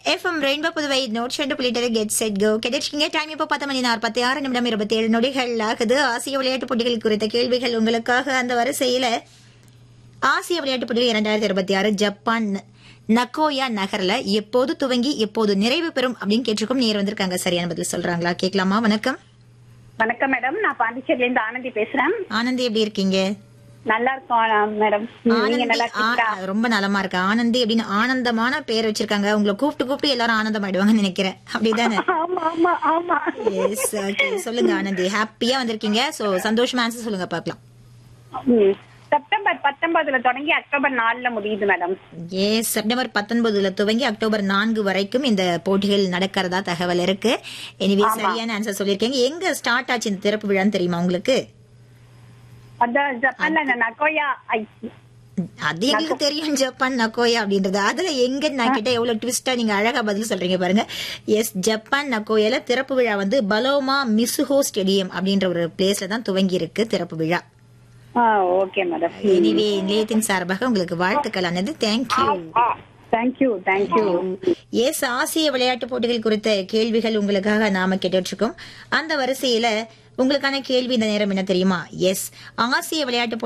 FM rainbow Puduvai note ரெண்டு புள்ளிட்டு get set go கிடைச்சிங்க டைம் இப்போ பத்து மணி நாற்பத்தி ஆறு நிமிடம் இருபத்தி ஏழு நொடிகள் ஆகுது ஆசிய விளையாட்டுப் போட்டிகள் குறித்த கேள்விகள் உங்களுக்காக அந்த வரிசையில ஆசிய விளையாட்டுப் போட்டிகள் இரண்டாயிரத்தி இருபத்தி ஆறு ஜப்பான் நக்கோயா நகர்ல எப்போது துவங்கி எப்போது நிறைவு பெறும் அப்படின்னு கேட்டிருக்கோம் நேர் வந்திருக்காங்க சரியான பதில் சொல்றாங்களா கேட்கலாமா வணக்கம் வணக்கம் மேடம் நான் பாண்டிச்சேரில இருந்து ஆனந்தி பேசுறேன் ஆனந்தி எப்படி இருக்கீங்க நல்லா இருக்கோம் மேடம் நீங்க ஆனந்தி நல்லா இருக்கீங்களா ஆ, ரொம்ப நலமா இருக்கு ஆனந்தி அப்படின்னு ஆனந்தமான பேர் வச்சிருக்காங்க உங்களை கூப்பிட்டு கூப்பிட்டு எல்லாரும் ஆனந்தம் ஆயிடுவாங்கன்னு நினைக்கிறேன் அப்படிதானே ஆமா ஆமா ஆமா எஸ் ஓகே சொல்லுங்க ஆனந்தி ஹாப்பியா வந்திருக்கீங்க சோ சந்தோஷமா ஆன்சர் சொல்லுங்க பார்க்கலாம் ம். செப்டம்பர் பத்தொன்பதுல தொடங்கி அக்டோபர் நாலுல முடியுது மேடம் எஸ் செப்டம்பர் பத்தொன்பதுல துவங்கி அக்டோபர் நான்கு வரைக்கும் இந்த போட்டிகள் நடக்கிறதா தகவல் இருக்கு எனிவே சரியான ஆன்சர் சொல்லியிருக்கீங்க எங்க ஸ்டார்ட் ஆச்சு இந்த திறப்பு விழான்னு தெரியுமா உங்களுக்கு அதான் ஜப்பான்ல இந்த நகோயா ஐ- அது எங்களுக்கு தெரியும் ஜப்பான் நக்கோயா அப்படின்றது அதுல எங்க நான் கிட்ட எவ்வளவு ட்விஸ்டா நீங்க அழகா பதில் சொல்றீங்க பாருங்க எஸ் ஜப்பான் நக்கோயால திறப்பு விழா வந்து பலோமா மிசுஹோ ஸ்டேடியம் அப்படின்ற ஒரு பிளேஸ்ல தான் துவங்கி இருக்கு திறப்பு விழா ஆ ஓகே மேடம் எனிவே நிலையத்தின் சார்பாக உங்களுக்கு வாழ்த்துக்கள் ஆனது தேங்க்யூ தேங்க்யூ தேங்க்யூ எஸ் ஆசிய விளையாட்டு போட்டிகள் குறித்த கேள்விகள் உங்களுக்காக நாம கேட்டுட்டு இருக்கோம் அந்த வரிசையில உங்களுக்கான கேள்வி இந்த நேரம் என்ன தெரியுமா எஸ் ஆசிய விளையாட்டு